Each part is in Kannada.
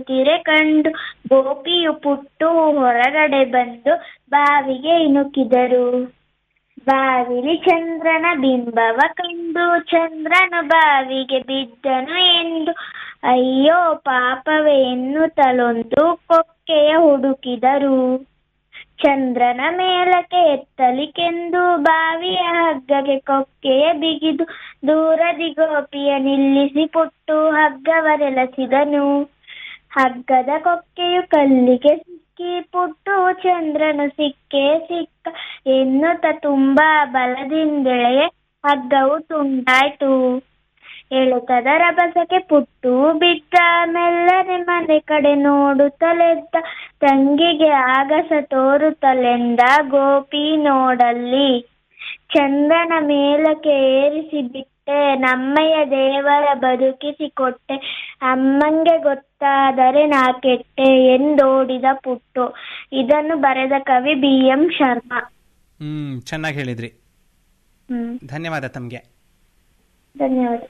ತಿರೆ ಕಂಡು ಗೋಪಿಯು ಪುಟ್ಟು ಹೊರಗಡೆ ಬಂದು ಬಾವಿಗೆ ಇಣುಕಿದರು ಬಾವಿಲಿ ಚಂದ್ರನ ಬಿಂಬವ ಕಂಡು ಚಂದ್ರನು ಬಾವಿಗೆ ಬಿದ್ದನು ಎಂದು ಅಯ್ಯೋ ಪಾಪವೇ ಎನ್ನುತ್ತಲೊಂದು ಕೊಕ್ಕೆಯ ಹುಡುಕಿದರು ಚಂದ್ರನ ಮೇಲಕ್ಕೆ ಎತ್ತಲಿಕೆಂದು ಬಾವಿಯ ಹಗ್ಗಕ್ಕೆ ಕೊಕ್ಕೆಯ ಬಿಗಿದು ದೂರದಿ ಗೋಪಿಯ ನಿಲ್ಲಿಸಿ ಪುಟ್ಟು ಹಗ್ಗವರೆಲಸಿದನು ಹಗ್ಗದ ಕೊಕ್ಕೆಯು ಕಲ್ಲಿಗೆ ಸಿಕ್ಕಿ ಪುಟ್ಟು ಚಂದ್ರನು ಸಿಕ್ಕೇ ಸಿಕ್ಕ ಎನ್ನುತ್ತ ತುಂಬಾ ಬಲದಿಂದೆಳೆಯ ಹಗ್ಗವು ತುಂಡಾಯ್ತು ಎಳುಕದ ರಭಸಕ್ಕೆ ಪುಟ್ಟು ಬಿದ್ದ ಮೆಲ್ಲನೆ ಮನೆ ಕಡೆ ನೋಡುತ್ತಲೆದ್ದ ತಂಗಿಗೆ ಆಗಸ ತೋರುತ್ತಲೆಂದ ಗೋಪಿ ನೋಡಲ್ಲಿ ಚಂದ್ರನ ಮೇಲಕ್ಕೆ ಏರಿಸಿ ಬಿಟ್ಟೆ ನಮ್ಮಯ್ಯ ದೇವರ ಬದುಕಿಸಿ ಕೊಟ್ಟೆ ಅಮ್ಮಂಗೆ ಗೊತ್ತಾದರೆ ನಾ ಕೆಟ್ಟೆ ಎಂದೋಡಿದ ಪುಟ್ಟು ಇದನ್ನು ಬರೆದ ಕವಿ ಬಿ ಎಂ ಶರ್ಮಾ ಹ್ಮ್ ಚೆನ್ನಾಗಿ ಹೇಳಿದ್ರಿ ಹ್ಮ್ ಧನ್ಯವಾದ ತಮಗೆ ಧನ್ಯವಾದ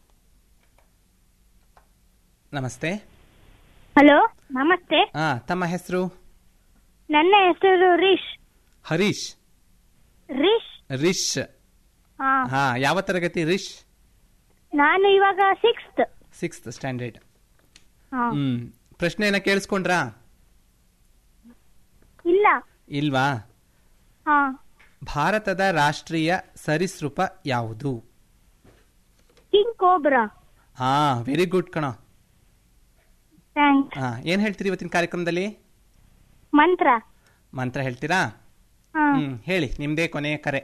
ನಮಸ್ತೆ ಹಲೋ ನಮಸ್ತೆ ಹಾ ತಮ್ಮ ಹೆಸರು ನನ್ನ ಹೆಸರು ರಿಷ್ ಹರೀಶ್ ರಿಷ್ ರಿಶ್ ಹಾ ಹಾ ಯಾವ ತರಗತಿ ರಿಶ್ ನಾನು ಇವಾಗ ಸಿಕ್ಸ್ತ್ ಸಿಕ್ಸ್ತ್ ಸ್ಟ್ಯಾಂಡರ್ಡ್ ಹಾ ಹ್ಮ್ ಪ್ರಶ್ನೆಯನ್ನ ಕೇಳಿಸ್ಕೊಂಡ್ರಾ ಇಲ್ಲ ಇಲ್ವಾ ಹಾ ಭಾರತದ ರಾಷ್ಟ್ರೀಯ ಸರೀಸೃಪ ಯಾವುದು ಕಿಂಗ್ ಕೋಬ್ರಾ ಹಾ ವೆರಿ ಗುಡ್ ಕಣ ಥ್ಯಾಂಕ್ಸ್ ಹಾ ಏನ್ ಹೇಳ್ತೀರಿ ಇವತ್ತಿನ ಕಾರ್ಯಕ್ರಮದಲ್ಲಿ ಮಂತ್ರ ಮಂತ್ರ ಹೇಳ್ತೀರಾ ಹಾ ಹ್ಮ್ ಹೇಳಿ ನಿಮ್ದೇ ಕೊನೆಯ ಕರೆ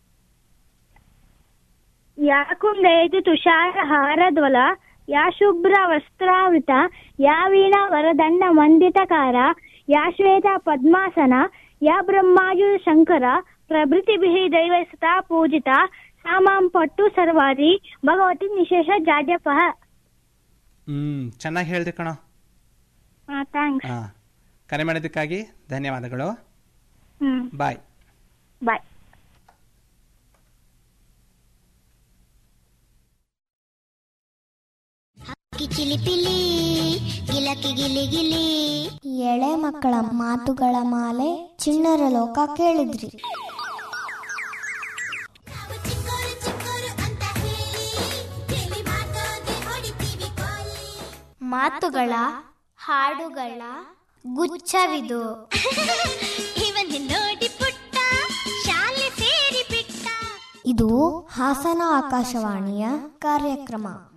ಯಾ ಕುಂದಯತು ತುಷಾರ ಹಾರದ್ವಲ ಯಾ ಶುಭ್ರ ವಸ್ತ್ರಾವೃತ ಯಾ ವೀಣಾ ವರದಂಡ ಮಂಡಿತಕಾರ ಯಾ ಶ್ವೇತ ಪದ್ಮಾಸನ ಯಾ ಬ್ರಹ್ಮಾಯು ಶಂಕರ ಪ್ರಭೃತಿಭಿಃ ದೈವಸತಾ ಪೂಜಿತ ಸಾ ಮಾಂ ಪಟ್ಟು ಸರ್ವಾರಿ ಭಗವತಿ ನಿಶೇಷ ಜಾಡ್ಯಪಃ ಹ್ಮ್ ಚೆನ್ನಾಗಿ ಹೇಳಿದ್ರಿ ಕಣ ಹಾ ಥ್ಯಾಂಕ್ಸ್ ಹಾ ಕರೆ ಮಾಡಿದ್ದಕ್ಕಾಗಿ ಧನ್ಯವಾದಗಳು ಹ್ಮ್ ಬಾಯ್ ಬಾಯ್ ಕಿಚಿಲಿಪಿಲಿ ಗಿಲಕಿ ಗಿಲಿ ಗಿಲಿ ಎಳೆ ಮಕ್ಕಳ ಮಾತುಗಳ ಮಾಲೆ ಚಿಣ್ಣರ ಲೋಕ ಕೇಳಿದ್ರಿ ನಾವು ಚಿಕ್ಕೋರು ಚಿಕ್ಕೋರು ಅಂತ ಹೇಳಿ ಕೇಳಿ ಮಾತೋದೆ ಹೊಡಿತೀವಿ ಕೋಲಿ ಮಾತುಗಳ ಹಾಡುಗಳ ಗುಚ್ಛವಿದು ಇವನ್ ನೋಡಿ ಪುಟ್ಟ ಶಾಲೆ ಸೇರಿ ಬಿಟ್ಟ ಇದು ಹಾಸನ ಆಕಾಶವಾಣಿಯ ಕಾರ್ಯಕ್ರಮ